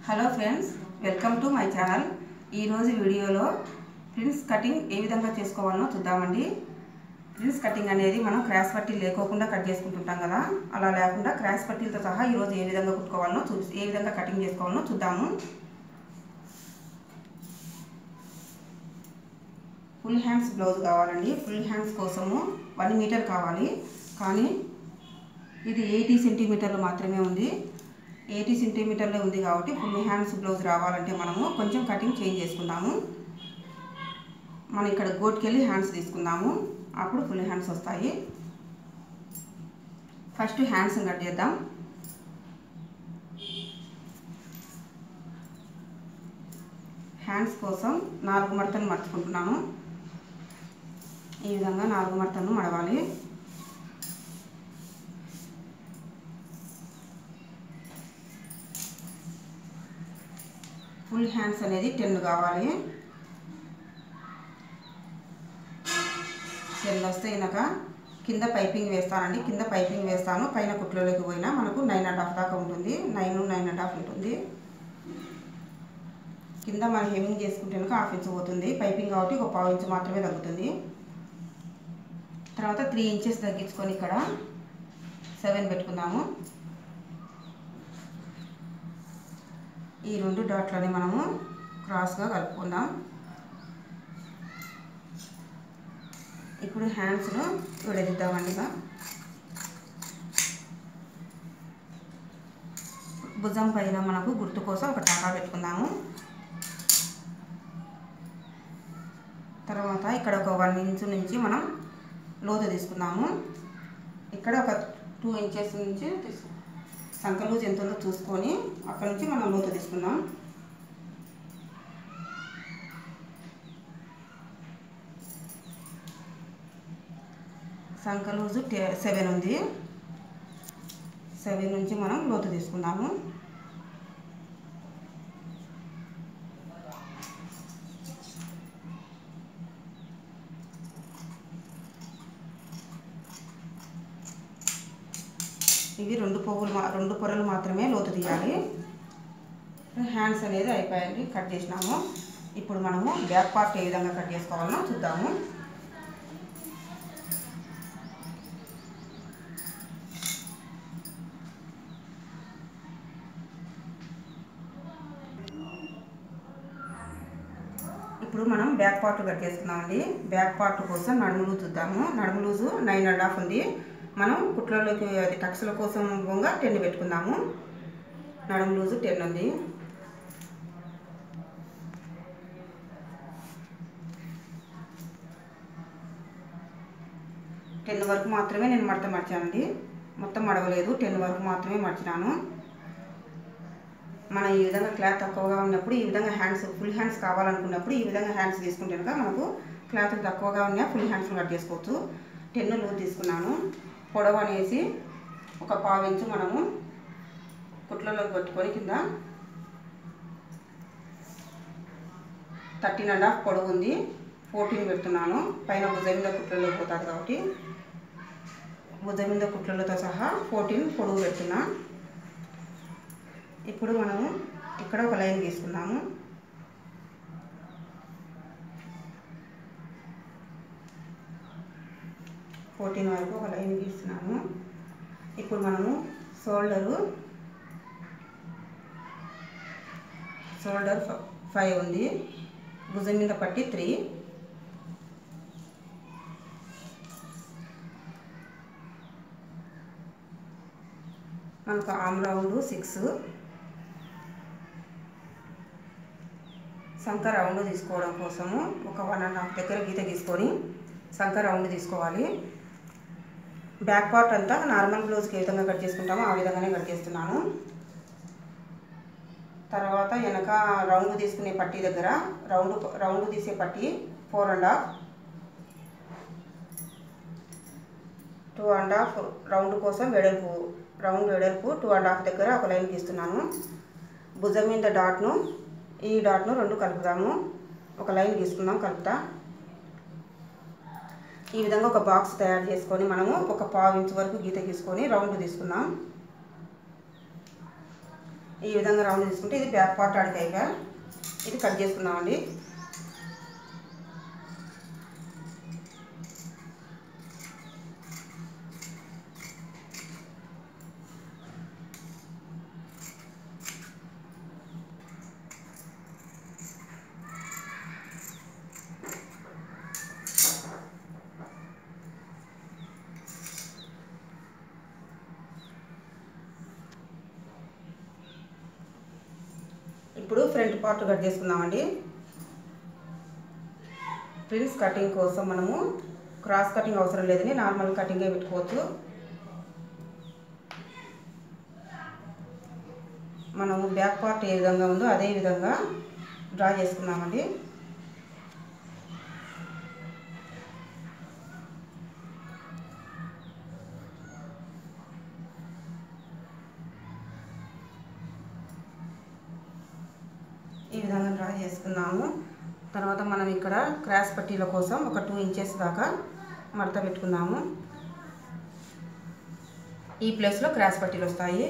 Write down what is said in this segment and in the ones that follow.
hello friends welcome to my channel ఈరోజు వీడియోలో prince cutting ఏ విధంగా చేసుకోవాలనో చూద్దామండి ప్రిన్స్ కటింగ్ అనేది మనం క్రాస్ పట్టీలు లేకోకుండా కట్ చేసుకుంటుంటాం కదా అలా లేకుండా క్రాస్ పట్టీలతో సహా ఈరోజు ఏ విధంగా కుట్టుకోవాలనో చూ ఏ విధంగా కటింగ్ చేసుకోవాలనో చూద్దాము ఫుల్ హ్యాండ్స్ బ్లౌజ్ కావాలండి ఫుల్ హ్యాండ్స్ కోసము వన్ మీటర్ కావాలి కానీ ఇది ఎయిటీ సెంటీమీటర్లు మాత్రమే ఉంది ఎయిటీ సెంటీమీటర్లో ఉంది కాబట్టి ఫుల్ హ్యాండ్స్ బ్లౌజ్ రావాలంటే మనము కొంచెం కటింగ్ చేంజ్ చేసుకుందాము మనం ఇక్కడ గోట్కెళ్ళి హ్యాండ్స్ తీసుకుందాము అప్పుడు ఫుల్ హ్యాండ్స్ వస్తాయి ఫస్ట్ హ్యాండ్స్ కట్ చేద్దాం హ్యాండ్స్ కోసం నాలుగు మడతలు మర్చుకుంటున్నాను ఈ విధంగా నాలుగు మడతలను మడవాలి ఫుల్ హ్యాండ్స్ అనేది టెన్ కావాలి టెన్ వస్తే ఇనక కింద పైపింగ్ వేస్తానండి కింద పైపింగ్ వేస్తాను పైన కుట్లలోకి పోయినా మనకు నైన్ అండ్ హాఫ్ దాకా ఉంటుంది నైన్ నైన్ అండ్ హాఫ్ ఉంటుంది కింద మనం హెమింగ్ చేసుకుంటే కనుక హాఫ్ ఇంచ్ పోతుంది పైపింగ్ కాబట్టి ఒక పావు ఇంచ్ మాత్రమే తగ్గుతుంది తర్వాత త్రీ ఇంచెస్ తగ్గించుకొని ఇక్కడ సెవెన్ పెట్టుకుందాము ఈ రెండు డాట్లని మనము క్రాస్గా కలుపుకుందాం ఇప్పుడు హ్యాండ్స్ను విడదిద్దామండి ఇక భుజం పైన మనకు గుర్తు కోసం ఒక టాకా పెట్టుకుందాము తర్వాత ఇక్కడ ఒక వన్ ఇంచ్ నుంచి మనం లోతు తీసుకుందాము ఇక్కడ ఒక టూ ఇంచెస్ నుంచి తీసుకు సంక లూజ్ ఎంత ఉందో చూసుకొని అక్కడ నుంచి మనం లోతు తీసుకుందాం సంక లూజు సెవెన్ ఉంది సెవెన్ నుంచి మనం లోతు తీసుకుందాము ఇవి రెండు పువ్వులు మా రెండు పొరలు మాత్రమే లోతు తీయాలి హ్యాండ్స్ అనేది అయిపోయాయండి కట్ చేసినాము ఇప్పుడు మనము బ్యాక్ పార్ట్ ఏ విధంగా కట్ చేసుకోవాలనో చూద్దాము ఇప్పుడు మనం బ్యాక్ పార్ట్ కట్ చేసుకున్నామండి బ్యాక్ పార్ట్ కోసం నడుము లూజు చూద్దాము నడుము లూజు నైన్ అండ్ హాఫ్ ఉంది మనం కుట్లలోకి అది టక్స్ల కోసం బొంగ టెన్ పెట్టుకుందాము నడుము లూజు టెన్ ఉంది టెన్ వరకు మాత్రమే నేను మడత మడిచానండి మొత్తం మడవలేదు టెన్ వరకు మాత్రమే మడిచినాను మనం ఈ విధంగా క్లాత్ తక్కువగా ఉన్నప్పుడు ఈ విధంగా హ్యాండ్స్ ఫుల్ హ్యాండ్స్ కావాలనుకున్నప్పుడు ఈ విధంగా హ్యాండ్స్ తీసుకుంటే కనుక మనకు క్లాత్ తక్కువగా ఉన్నా ఫుల్ హ్యాండ్స్ కట్ చేసుకోవచ్చు టెన్ లూజ్ తీసుకున్నాను పొడవు అనేసి ఒక పావు ఇంచు మనము కుట్లలోకి పెట్టుకొని కింద థర్టీన్ అండ్ హాఫ్ పొడవు ఉంది ఫోర్టీన్ పెడుతున్నాను పైన భుజం మీద కుట్లలో పోతుంది కాబట్టి భుజం మీద కుట్లలతో సహా ఫోర్టీన్ పొడవు పెడుతున్నా ఇప్పుడు మనము ఇక్కడ ఒక లైన్ గీసుకుందాము ఫోర్టీన్ వరకు ఒక లైన్ గీస్తున్నాము ఇప్పుడు మనము షోల్డరు షోల్డర్ ఫైవ్ ఉంది భుజం మీద పట్టి త్రీ మనకు ఆమ్ రౌండ్ సిక్స్ సంక రౌండ్ తీసుకోవడం కోసము ఒక వన్ అండ్ హాఫ్ దగ్గర గీత గీసుకొని సంక రౌండ్ తీసుకోవాలి బ్యాక్ పార్ట్ అంతా నార్మల్ బ్లౌజ్కి ఏ విధంగా కట్ చేసుకుంటామో ఆ విధంగానే కట్ చేస్తున్నాను తర్వాత వెనక రౌండ్ తీసుకునే పట్టీ దగ్గర రౌండ్ రౌండ్ తీసే పట్టీ four and half two and half round కోసం వెడల్పు రౌండ్ వెడల్పు టూ అండ్ హాఫ్ దగ్గర ఒక లైన్ గీస్తున్నాను భుజం మీద డాట్ను ఈ డాట్ను రెండు కలుపుదాము ఒక లైన్ గీసుకుందాం కలుపుతా ఈ విధంగా ఒక బాక్స్ తయారు చేసుకొని మనము ఒక పావు ఇంచు వరకు గీత గీసుకొని రౌండ్ తీసుకుందాం ఈ విధంగా రౌండ్ తీసుకుంటే ఇది బ్యాక్ పార్ట్ ఆడికి అయిపోయా ఇది కట్ చేసుకుందామండి ఇప్పుడు ఫ్రంట్ పార్ట్ కట్ చేసుకుందామండి ప్రిన్స్ కటింగ్ కోసం మనము క్రాస్ కటింగ్ అవసరం లేదని నార్మల్ కటింగే పెట్టుకోవచ్చు మనము బ్యాక్ పార్ట్ ఏ విధంగా ఉందో అదే విధంగా డ్రా చేసుకున్నామండి ఈ విధంగా డ్రా చేసుకున్నాము తర్వాత మనం ఇక్కడ క్రాస్ పట్టీల కోసం ఒక టూ ఇంచెస్ దాకా మడత పెట్టుకుందాము ఈ ప్లేస్లో క్రాస్ పట్టీలు వస్తాయి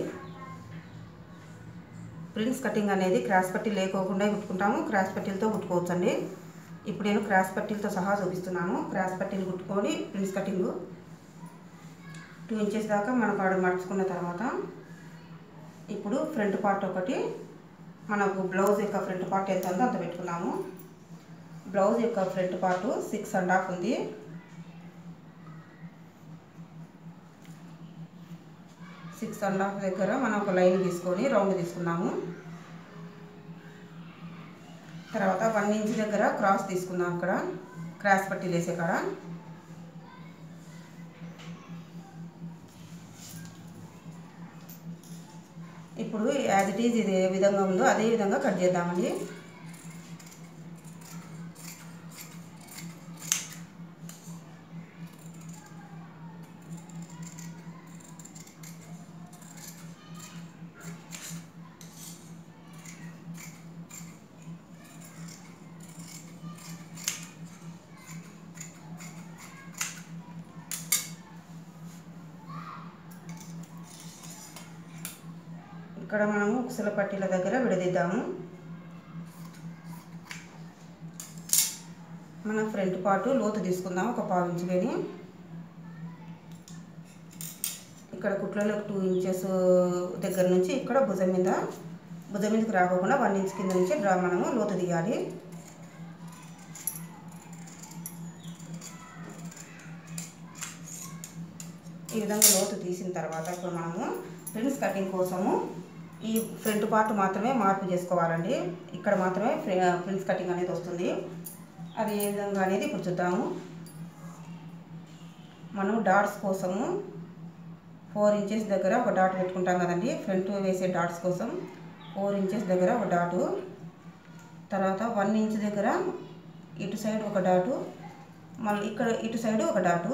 ప్రిన్స్ కటింగ్ అనేది క్రాస్ పట్టీ లేకోకుండా కుట్టుకుంటాము క్రాస్ పట్టీలతో కుట్టుకోవచ్చు అండి ఇప్పుడు నేను క్రాస్ పట్టీలతో సహా చూపిస్తున్నాను క్రాస్ పట్టీలు కుట్టుకొని ప్రిన్స్ కటింగ్ టూ ఇంచెస్ దాకా మనం కాడ మడుచుకున్న తర్వాత ఇప్పుడు ఫ్రంట్ పార్ట్ ఒకటి మనకు బ్లౌజ్ యొక్క ఫ్రంట్ పార్ట్ ఎంత ఉందో అంత పెట్టుకున్నాము బ్లౌజ్ యొక్క front part six and half ఉంది సిక్స్ అండ్ హాఫ్ దగ్గర మనం ఒక లైన్ తీసుకొని రౌండ్ తీసుకున్నాము తర్వాత వన్ ఇంచ్ దగ్గర క్రాస్ తీసుకున్నాం అక్కడ క్రాస్ పట్టి వేసే కాడ ఇప్పుడు యాజ్ ఇట్ ఈజ్ ఇది ఏ విధంగా ఉందో అదే విధంగా కట్ చేద్దామండి ఇక్కడ మనము ఉక్సుల పట్టీల దగ్గర విడదీద్దాము మన ఫ్రంట్ పార్ట్ లోతు తీసుకుందాం ఒక పావు ఇంచు కానీ ఇక్కడ కుట్లలో టూ ఇంచెస్ దగ్గర నుంచి ఇక్కడ భుజం మీద భుజం మీదకి రాకోకుండా వన్ ఇంచ్ కింద నుంచి డ్రా మనము లోతు తీయాలి ఈ విధంగా లోతు తీసిన తర్వాత ఇప్పుడు మనము ప్రిన్స్ కటింగ్ కోసము ఈ ఫ్రంట్ పార్ట్ మాత్రమే మార్పు చేసుకోవాలండి ఇక్కడ మాత్రమే ప్రిన్స్ కటింగ్ అనేది వస్తుంది అది ఏ విధంగా అనేది ఇప్పుడు చూద్దాము మనం డాట్స్ కోసము ఫోర్ ఇంచెస్ దగ్గర ఒక డాట్ పెట్టుకుంటాం కదండి ఫ్రంట్ వేసే డాట్స్ కోసం ఫోర్ ఇంచెస్ దగ్గర ఒక డాటు తర్వాత వన్ ఇంచ్ దగ్గర ఇటు సైడ్ ఒక డాటు మళ్ళీ ఇక్కడ ఇటు సైడ్ ఒక dot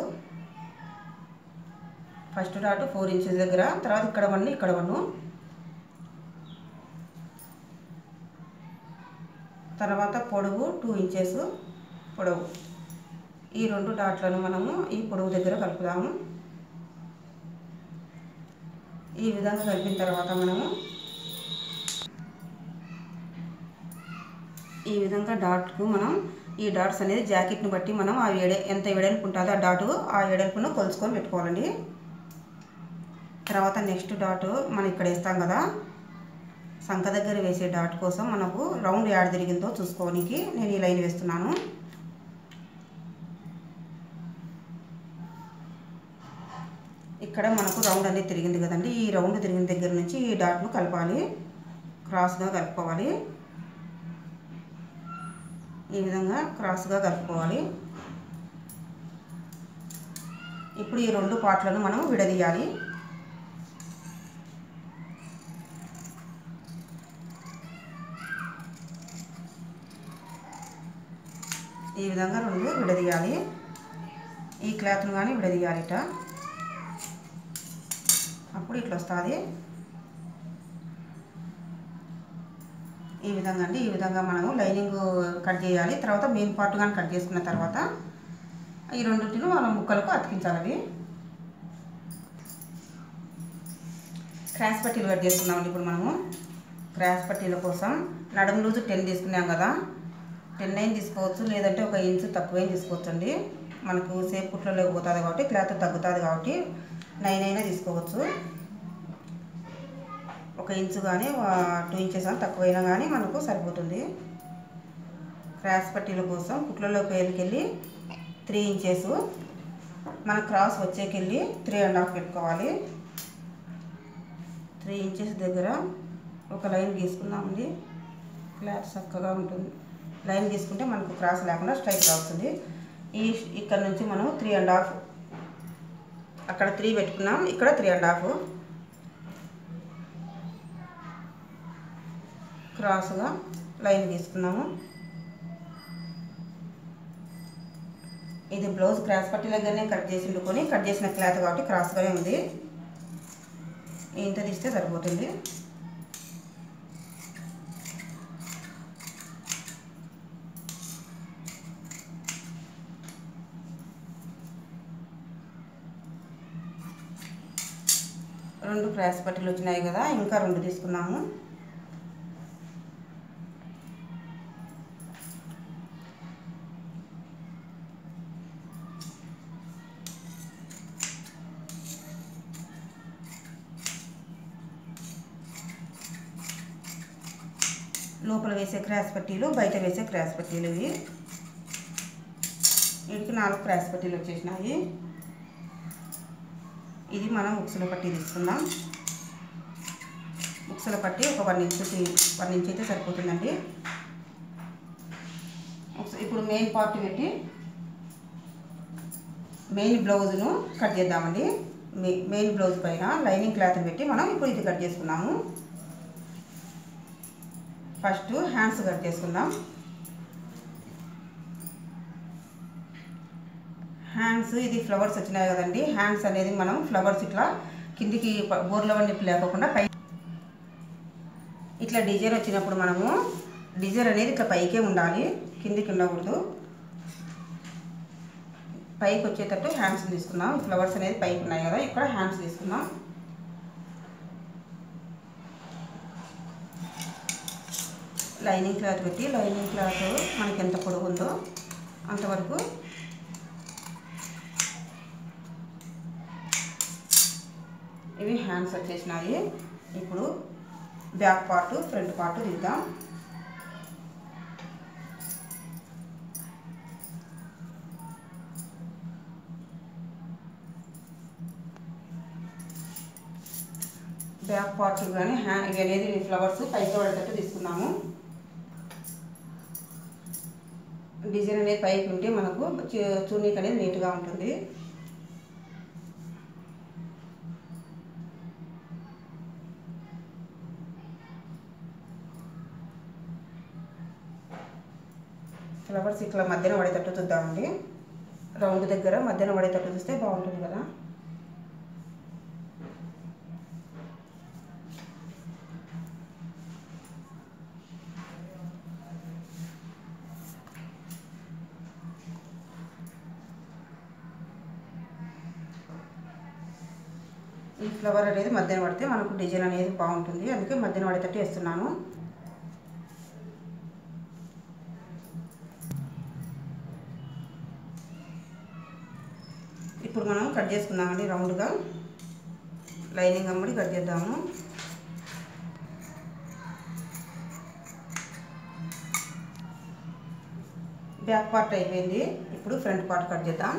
first dot four inches దగ్గర తర్వాత ఇక్కడ వన్ ఇక్కడ వన్ తర్వాత పొడవు టూ ఇంచెస్ పొడవు ఈ రెండు డాట్లను మనము ఈ పొడవు దగ్గర కలుపుదాము ఈ విధంగా కలిపిన తర్వాత మనము ఈ విధంగా డాట్కు మనం ఈ డాట్స్ అనేది జాకెట్ని బట్టి మనం ఆ ఎడ ఎంత వెడల్పు ఉంటుందో ఆ డాటు ఆ వెడల్పును కొలుచుకొని పెట్టుకోవాలండి తర్వాత నెక్స్ట్ డాట్ మనం ఇక్కడ వేస్తాం కదా సంఖ దగ్గర వేసే డాట్ కోసం మనకు రౌండ్ యాడ్ తిరిగిందో చూసుకోనికి నేను ఈ లైన్ వేస్తున్నాను ఇక్కడ మనకు రౌండ్ అనేది తిరిగింది కదండి ఈ రౌండ్ తిరిగిన దగ్గర నుంచి ఈ డాట్ను కలపాలి క్రాస్గా కలుపుకోవాలి ఈ విధంగా క్రాస్గా కలుపుకోవాలి ఇప్పుడు ఈ రెండు పార్ట్లను మనం విడదీయాలి ఈ విధంగా రెండు విడదీయాలి ఈ క్లాత్ను కానీ విడదీయాలి ఇట అప్పుడు ఇట్లా వస్తుంది ఈ విధంగా అండి ఈ విధంగా మనము లైనింగ్ కట్ చేయాలి తర్వాత మెయిన్ పార్ట్ కానీ కట్ చేసుకున్న తర్వాత ఈ రెండింటిని మనం ముక్కలకు అతికించాలి అవి క్రాస్ పట్టీలు కట్ చేసుకున్నామండి ఇప్పుడు మనము క్రాస్ పట్టీల కోసం నడుము లూజు టెన్ తీసుకున్నాం కదా టెన్ అయిన తీసుకోవచ్చు లేదంటే ఒక ఇంచు తక్కువైన తీసుకోవచ్చు అండి మనకు సేపు కుట్లలో పోతుంది కాబట్టి క్లాత్ తగ్గుతుంది కాబట్టి నైన్ అయినా తీసుకోవచ్చు ఒక ఇంచు కానీ టూ ఇంచెస్ అని తక్కువైనా కానీ మనకు సరిపోతుంది క్రాస్ పట్టీల కోసం కుట్లలోకి వెళ్ళి త్రీ ఇంచెస్ మన క్రాస్ వచ్చేకెళ్ళి త్రీ అండ్ హాఫ్ పెట్టుకోవాలి త్రీ ఇంచెస్ దగ్గర ఒక లైన్ గీసుకుందామండి క్లాత్ చక్కగా ఉంటుంది లైన్ గీసుకుంటే మనకు క్రాస్ లేకుండా స్ట్రైట్గా వస్తుంది ఈ ఇక్కడ నుంచి మనం త్రీ అండ్ హాఫ్ అక్కడ త్రీ పెట్టుకున్నాం ఇక్కడ త్రీ అండ్ హాఫ్ క్రాస్గా లైన్ గీసుకున్నాము ఇది బ్లౌజ్ క్రాస్ పట్టి దగ్గరనే కట్ చేసి వండుకొని కట్ చేసిన క్లాత్ కాబట్టి క్రాస్గానే ఉంది ఇంత తీస్తే సరిపోతుంది రెండు క్రాస్ పట్టీలు వచ్చినాయి కదా ఇంకా రెండు తీసుకున్నాము లోపల వేసే క్రాస్ పట్టీలు బయట వేసే క్రాస్ పట్టీలు ఇవి వీటికి నాలుగు క్రాస్ పట్టీలు వచ్చేసినాయి ఇది మనం ఉక్సుల పట్టీ తీసుకుందాం ఉక్సుల పట్టి ఒక వన్ ఇంచ్ వన్ ఇంచ్ అయితే సరిపోతుందండి ఉక్స- ఇప్పుడు మెయిన్ పార్ట్ పెట్టి మెయిన్ బ్లౌజ్ను కట్ చేద్దామండి మె- మెయిన్ బ్లౌజ్ పైన లైనింగ్ క్లాత్ పెట్టి మనం ఇప్పుడు ఇది కట్ చేసుకుందాము ఫస్ట్ హ్యాండ్స్ కట్ చేసుకుందాం హ్యాండ్స్ ఇది ఫ్లవర్స్ వచ్చినాయి కదండి హ్యాండ్స్ అనేది మనం ఫ్లవర్స్ ఇట్లా కిందికి ప- బోర్ల వండి లేకోకుండా పై ఇట్లా డిజైన్ వచ్చినప్పుడు మనము డిజైన్ అనేది ఇట్లా పైకే ఉండాలి కిందికి ఉండకూడదు పైకి వచ్చేటట్టు హ్యాండ్స్ తీసుకుందాం ఫ్లవర్స్ అనేది పైకి ఉన్నాయి కదా ఇక్కడ హ్యాండ్స్ తీసుకుందాం లైనింగ్ క్లాత్ పెట్టి లైనింగ్ క్లాత్ మనకి ఎంత పొడవు ఉందో అంతవరకు ఇవి హ్యాండ్స్ వచ్చేసినాయి ఇప్పుడు బ్యాక్ పార్ట్ ఫ్రంట్ పార్ట్ తీద్దాం బ్యాక్ పార్ట్ కానీ హ్యా ఇవి అనేది ఫ్లవర్స్ పైకి పడేటట్టు తీసుకున్నాము డిజైన్ అనేది పైకి ఉంటే మనకు చు- చున్నీకి అనేది నీట్గా ఉంటుంది ఫ్లవర్స్ ఇట్లా మధ్యన పడేటట్టు చూద్దామండి రౌండ్ దగ్గర మధ్యన పడేటట్టు చూస్తే బాగుంటుంది కదా ఈ ఫ్లవర్ అనేది మధ్యన పడితే మనకు డిజైన్ అనేది బాగుంటుంది అందుకే మధ్యన పడేటట్టు వేస్తున్నాను ఇప్పుడు మనం కట్ చేసుకుందామండి రౌండ్గా లైనింగ్ అమ్మడి కట్ చేద్దాము బ్యాక్ పార్ట్ అయిపోయింది ఇప్పుడు ఫ్రంట్ పార్ట్ కట్ చేద్దాం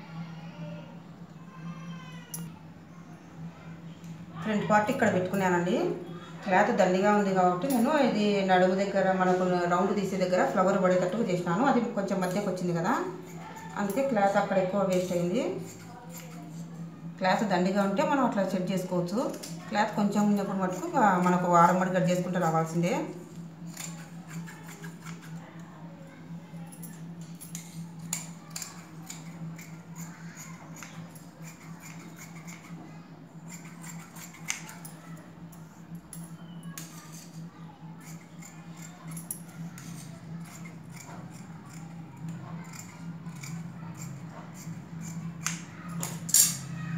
ఫ్రంట్ పార్ట్ ఇక్కడ పెట్టుకున్నానండి క్లాత్ దండిగా ఉంది కాబట్టి నేను ఇది నడుము దగ్గర మనకు రౌండ్ తీసే దగ్గర ఫ్లవర్ పడేటట్టుగా చేసినాను అది కొంచెం మధ్యకి వచ్చింది కదా అందుకే క్లాత్ అక్కడ ఎక్కువ వేస్ట్ అయింది క్లాత్ దండిగా ఉంటే మనం అట్లా సెట్ చేసుకోవచ్చు క్లాత్ కొంచెం ఉన్నప్పుడు మటుకు ఆ, మనకు వారం మడి కట్ చేసుకుంటూ రావాల్సిందే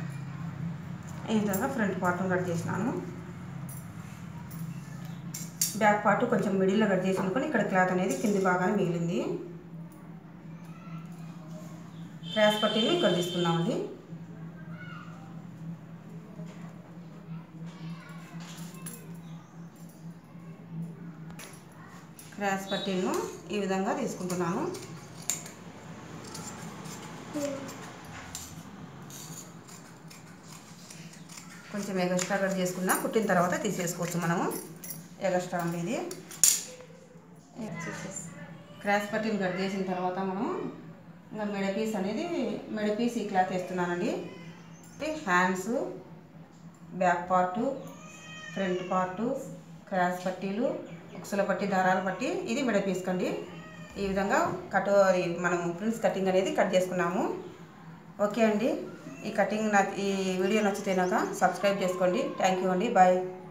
ఈ విధంగా ఫ్రంట్ పార్ట్ కట్ చేసినాను బ్యాక్ పార్ట్ కొంచెం మిడిల్లో కట్ చేసి అనుకుని ఇక్కడ క్లాత్ అనేది కింది భాగాన్ని మిగిలింది క్రాస్ పట్టీని ఇక్కడ తీసుకున్నామండి క్రాస్ పట్టీను ఈ విధంగా తీసుకుంటున్నాను కొంచెం ఎగస్ట్రా కట్ చేసుకున్నా కుట్టిన తర్వాత తీసేసుకోవచ్చు మనము ఎగస్ట్రా అండి ఇది క్రాస్ పట్టీని కట్ చేసిన తర్వాత మనం ఇంకా మెడ పీస్ అనేది మెడ పీస్ ఈ క్లాత్ వేస్తున్నానండి hands back part front part cross పట్టీలు ఉక్సుల పట్టి దారాల పట్టి ఇది మెడ పీస్ కండి ఈ విధంగా కట్ అది మనం ప్రిన్స్ కటింగ్ అనేది కట్ చేసుకున్నాము ఓకే అండి ఈ కటింగ్ నాకు ఈ వీడియో నచ్చితే నాక సబ్స్క్రైబ్ చేసుకోండి థ్యాంక్ యూ అండి బాయ్